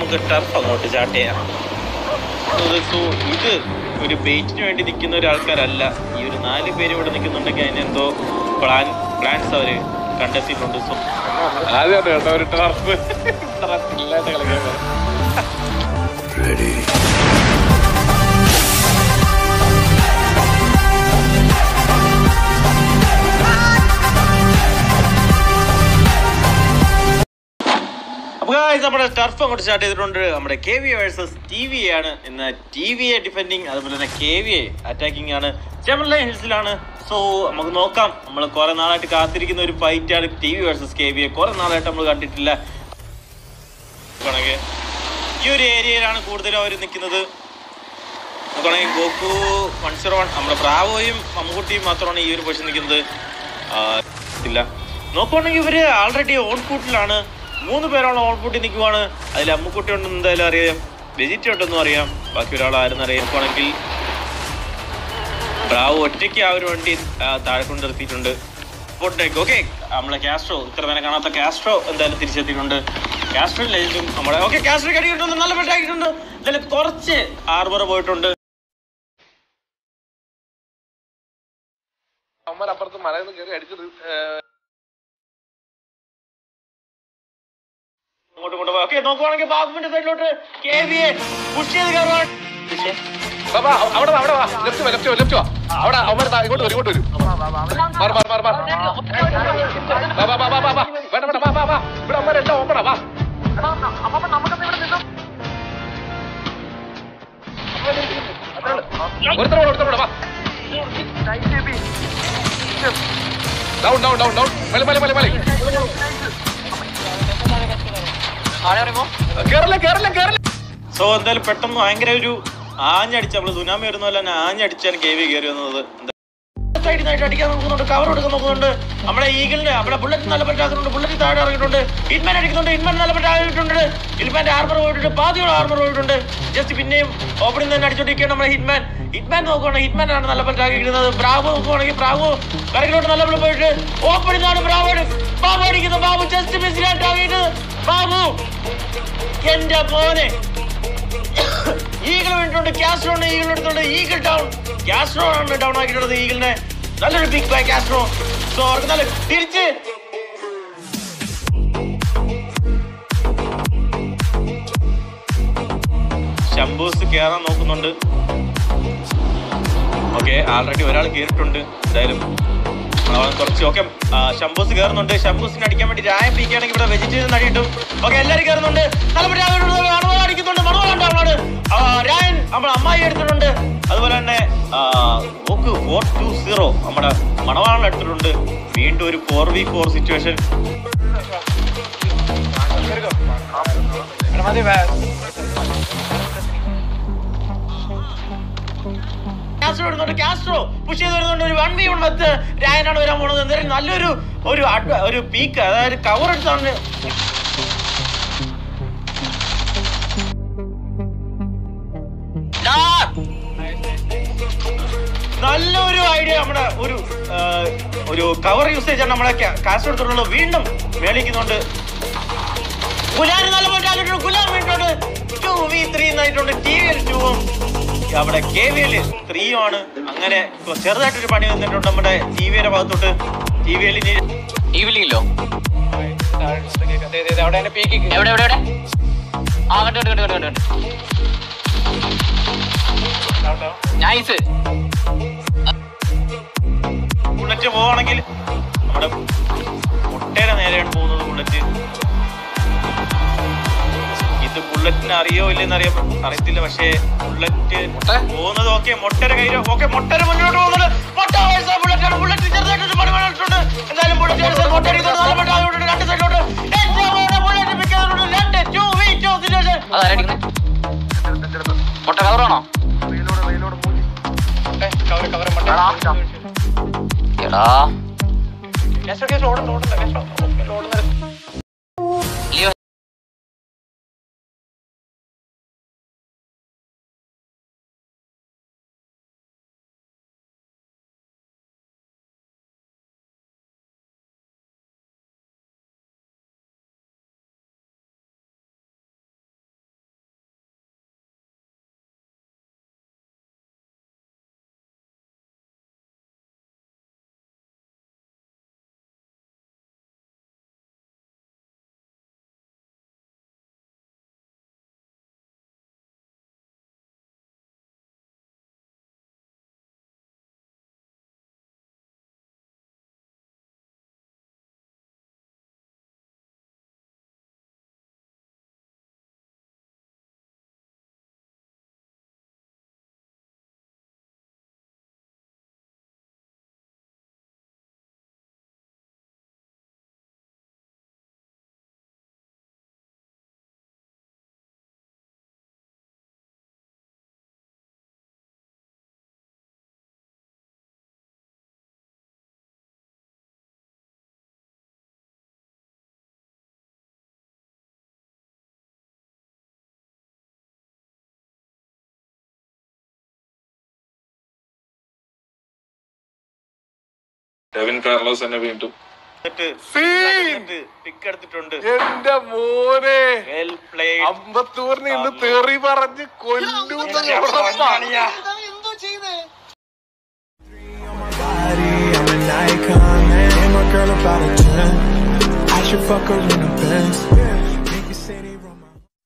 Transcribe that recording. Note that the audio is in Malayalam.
നമുക്ക് ടർഫ് അങ്ങോട്ട് ചാർട്ട് ചെയ്യാം സോ ഇത് ഒരു ബെയ്റ്റിന് വേണ്ടി നിൽക്കുന്ന ഒരാൾക്കാരല്ല ഈ ഒരു നാല് പേര് ഇവിടെ നിൽക്കുന്നുണ്ടെങ്കിൽ അതിനെന്തോ പ്ലാൻ പ്ലാൻസ് അവർ കണ്ടെത്തിയിട്ടുണ്ട് സോ ആദ്യമായിട്ട് കേട്ടോ ഒരു ടർഫ് ഇല്ലാണ്ട് കളിക്കാൻ പോകുന്നത്. അപ്പോൾ guys, നമ്മുടെ ടർഫ് അങ്ങോട്ട് സ്റ്റാർട്ട് ചെയ്തിട്ടുണ്ട് നമ്മുടെ K V versus T V ആണ് ഇന്ന് ടി വി എ ഡിഫെൻഡിങ് അതുപോലെ തന്നെ കെ വി എ അറ്റാക്കിംഗ് ആണ് ചെമലൈൻ ഹിൽസിലാണ് സോ നമുക്ക് നോക്കാം നമ്മൾ കുറെ നാളായിട്ട് കാത്തിരിക്കുന്ന ഒരു ഫൈറ്റ് ആണ് T V versus K V എ കുറെ നാളായിട്ട് നമ്മൾ കണ്ടിട്ടില്ല നോക്കുകയാണെങ്കിൽ ഈ ഒരു ഏരിയയിലാണ് കൂടുതലും അവർ നിൽക്കുന്നത് നോക്കുകയാണെങ്കിൽ ഗോകു വൺ സീറോ വൺ നമ്മുടെ ബ്രാവോയും മമ്മൂട്ടിയും മാത്രമാണ് ഈ ഒരു പൊസിഷൻ നിൽക്കുന്നത് ആ, ഇല്ല നോക്കുവാണെങ്കിൽ ഇവര് ആൾറെഡി ഓൺ ഫുട്ടിലാണ് മൂന്ന് പേരോളം ഓൺ ഫുട്ടിൽ നിൽക്കുവാണ് അതിൽ അമ്മുക്കുട്ടി ഉണ്ടെന്ന് എന്തായാലും അറിയാം വെജിറ്റ ഉണ്ടെന്നും അറിയാം ബാക്കി ഒരാൾ ആരെന്ന് അറിയിക്കുവാണെങ്കിൽ ബ്രാവോ ഒറ്റയ്ക്ക് ആ ഒരു വണ്ടി ആ, താഴെ കൊണ്ട് നിർത്തിയിട്ടുണ്ട് ഓക്കെ നമ്മളെ കാസ്ട്രോ ഇത്ര നേരം കാണാത്ത കാസ്ട്രോ എന്തായാലും തിരിച്ചെത്തിയിട്ടുണ്ട് കാസ്ട്രോ ലെജൻഡും നമ്മുടെ ഓക്കെ കാസ്ട്രോ കടിയിട്ടുണ്ട് നല്ല പെട്ടാക്കിയിട്ടുണ്ട് എന്തായാലും കുറച്ച് ആർബർ പോയിട്ടുണ്ട് അവന്മാർ അപ്പുറത്ത് മലയിൽ നിന്ന് കയറി അടിച്ചത് അങ്ങോട്ടും ഇങ്ങോട്ടും ഓക്കെ നോക്കുവാണെങ്കിൽ ബാബുവിന്റെ സൈഡിലോട്ട് കെ വി എ പുഷ് ചെയ്ത് കയറുവാണ് ബാബാ അവിടെ വാ, അവിടെ വാ ലെഫ്റ്റ് വാ ലെഫ്റ്റ് വാ ലെഫ്റ്റ് വാ അവിടെ അവന്മാർ ദാ ഇങ്ങോട്ട് വരും ഇങ്ങോട്ട് വരും മാർ മാർ മാർ മാർ വാ വാ വാ വാ വാ വാ വേണ്ട വേണ്ട വാ വാ വാ ഇവിടെ അവന്മാരെല്ലാം ഓപ്പണാ വാ ഒരുത്തരോട് ഒരുത്തരോട് വാ ഡൗൺ ഡൗൺ ഡൗൺ ഡൗൺ മല മല മല മല കേറല്ലേ കേറല്ലേ കേറല്ലേ സോ എന്തായാലും പെട്ടെന്ന് ഭയങ്കര ഒരു ആഞ്ഞടിച്ച് നമ്മള് സുനാമി വരുന്ന പോലെ തന്നെ ആഞ്ഞടിച്ചാണ് കെ വി കയറി വന്നത് സൈഡിൽ നിന്നായിട്ട് അടിക്കാൻ നോക്കുന്നുണ്ട് കവർ എടുക്കാൻ നോക്കുന്നുണ്ട് നമ്മുടെ ഈഗിളിന് നമ്മുടെ ബുള്ളറ്റ് നല്ല പറ്റാക്കുന്നുണ്ട് ബുള്ളറ്റ് താഴെ ഇറങ്ങിയിട്ടുണ്ട് ഇൻമാൻ അടിക്കുന്നുണ്ട് ഇൻമാൻ നല്ല പറ്റാക്കിയിട്ടുണ്ട് ഇൻമാന്റെ ആർമർ പോയിട്ടുണ്ട് പാതിയോളം ആർമർ പോയിട്ടുണ്ട് ജസ്റ്റ് പിന്നെയും ഓപ്പണിംഗ് തന്നെ അടിച്ചോണ്ടിരിക്കുകയാണ് നമ്മുടെ ഹിറ്റ്മാൻ ഹിറ്റ്മാൻ നോക്കുവാണെങ്കിൽ ഹിറ്റ്മാൻ ആണ് നല്ല പറ്റാക്കിയിരിക്കുന്നത് ബ്രാവോ നോക്കുവാണെങ്കിൽ ബ്രാവോ കരകിലോട്ട് നല്ല പോലെ പോയിട്ട് ഓപ്പണിംഗ് ആണ് ബ്രാവോ ബാബു അടിക്കുന്നു ബാബു ജസ്റ്റ് മിസ്സിലായിട്ടാക്കിയിട്ട് ബാബു എന്റെ മോനെ ഈഗിൾ വീണിട്ടുണ്ട് കാസ്ട്രോ ആണ് ഈഗിൾ എടുത്തുണ്ട് ഈഗിൾ ഡൗൺ കാസ്ട്രോ ആണ് ഡൗൺ ആക്കിയിട്ടുള്ളത് ഈഗിളിനെ നല്ലൊരു ബിഗ് ബൈ കാസ്ട്രോ സോ അവർക്ക് നല്ല തിരിച്ച് ശംബൂസ് കയറാൻ നോക്കുന്നുണ്ട് ഓക്കെ ആൾറെഡി ഒരാൾ കയറിയിട്ടുണ്ട് എന്തായാലും അവൻ കുറച്ച് ഓക്കെ ശംബൂസ് കയറുന്നുണ്ട് ശംബൂസിന് അടിക്കാൻ വേണ്ടി രായം പീക്കുകയാണെങ്കിൽ ഇവിടെ വെജിറ്റേറിയൻ അടിയിട്ടും ഓക്കെ എല്ലാവരും കയറുന്നുണ്ട് നല്ല മണവാൾ അടിക്കുന്നുണ്ട് മണവാളുണ്ട് അവളാണ് രായൻ നമ്മുടെ അമ്മായി എടുത്തിട്ടുണ്ട് അതുപോലെ തന്നെ ഓക്ക് ഫോർ ടു സീറോ നമ്മുടെ മണവാളിൽ എടുത്തിട്ടുണ്ട് വീണ്ടും ഒരു four V four situation Castro വരുന്നുണ്ട് കാസ്ട്രോ പുഷ് ചെയ്ത് വരുന്നുണ്ട് ഒരു വൺ വി വൺ വെത്ത് രായനാണ് വരാൻ പോണത് എന്തായാലും നല്ലൊരു ഒരു അഡ്വ- ഒരു പീക്ക് അതായത് കവർ എടുത്താണ് നല്ലൊരു ഐഡിയ നമ്മുടെ ഒരു ആ, ഒരു കവർ യൂസേജ് ആണ് നമ്മുടെ കാസ്ട്രോ എടുത്തിട്ടുള്ളത് വീണ്ടും മേളിക്കുന്നുണ്ട് ഗുലാൻ നല്ല പോയിട്ടുണ്ട് ഗുലാൻ വീണിട്ടുണ്ട് ടു വി ത്രീ എന്നായിട്ടുണ്ട് ടി വിയിൽ ടൂവും അവിടെ കെ വിയിൽ ത്രീയും ആണ് അങ്ങനെ ചെറുതായിട്ടൊരു പണി വന്നിട്ടുണ്ട് നമ്മുടെ ടി വിയുടെ ഭാഗത്തോട്ട് ടി വിയിൽ ഈവനിങ്ങിലോ എവിടെ എവിടെ എവിടെ ആ കണ്ടു കണ്ടു കണ്ടു കണ്ടു കണ്ടു നൈസ് ബുള്ളറ്റ് പോവാണെങ്കിൽ നമ്മുടെ മുട്ടയുടെ നേരെയാണ് പോകുന്നത് ബുള്ളറ്റ് ഇത് ബുള്ളറ്റിന് അറിയോ ഇല്ലെന്ന് അറിയാൻ അറിയത്തില്ല പക്ഷേ ബുള്ളറ്റ് പോകുന്നത് ഓക്കെ മൊട്ടര കയ്യിലോ ഓക്കെ മൊട്ടര മുന്നോട്ട് പോകുന്നത് മൊട്ട വയസ്സാ ബുള്ളറ്റാണ് ബുള്ളറ്റ് ചെറുതായിട്ടൊരു പണി വന്നിട്ടുണ്ട് എന്തായാലും ബുള്ളറ്റ് വയസ്സാ മൊട്ട അടിക്കുന്നത് നല്ല മൊട്ട ആയതുകൊണ്ട് രണ്ട് സൈഡിലോട്ട് ബുള്ളറ്റ് പിക്ക് ചെയ്തിട്ടുണ്ട് രണ്ട് ടു വി ടു സിറ്റുവേഷൻ അതാരടിക്കുന്നത് മുട്ട കവറാണോ എടാ ലിയോ ഡെവിൻ കാർലോസ് തന്നെ വീണ്ടും പിക്ക് എടുത്തിട്ടുണ്ട് എന്റെ മോനെ വെൽ പ്ലേ അമ്പത്തൂറിന് ഇന്ന് തെറി പറഞ്ഞ് കൊല്ലൂന്ന് ഉറപ്പാ. body, I'm an icon, man. And my girl about a 10. I should fuck her in the Benz.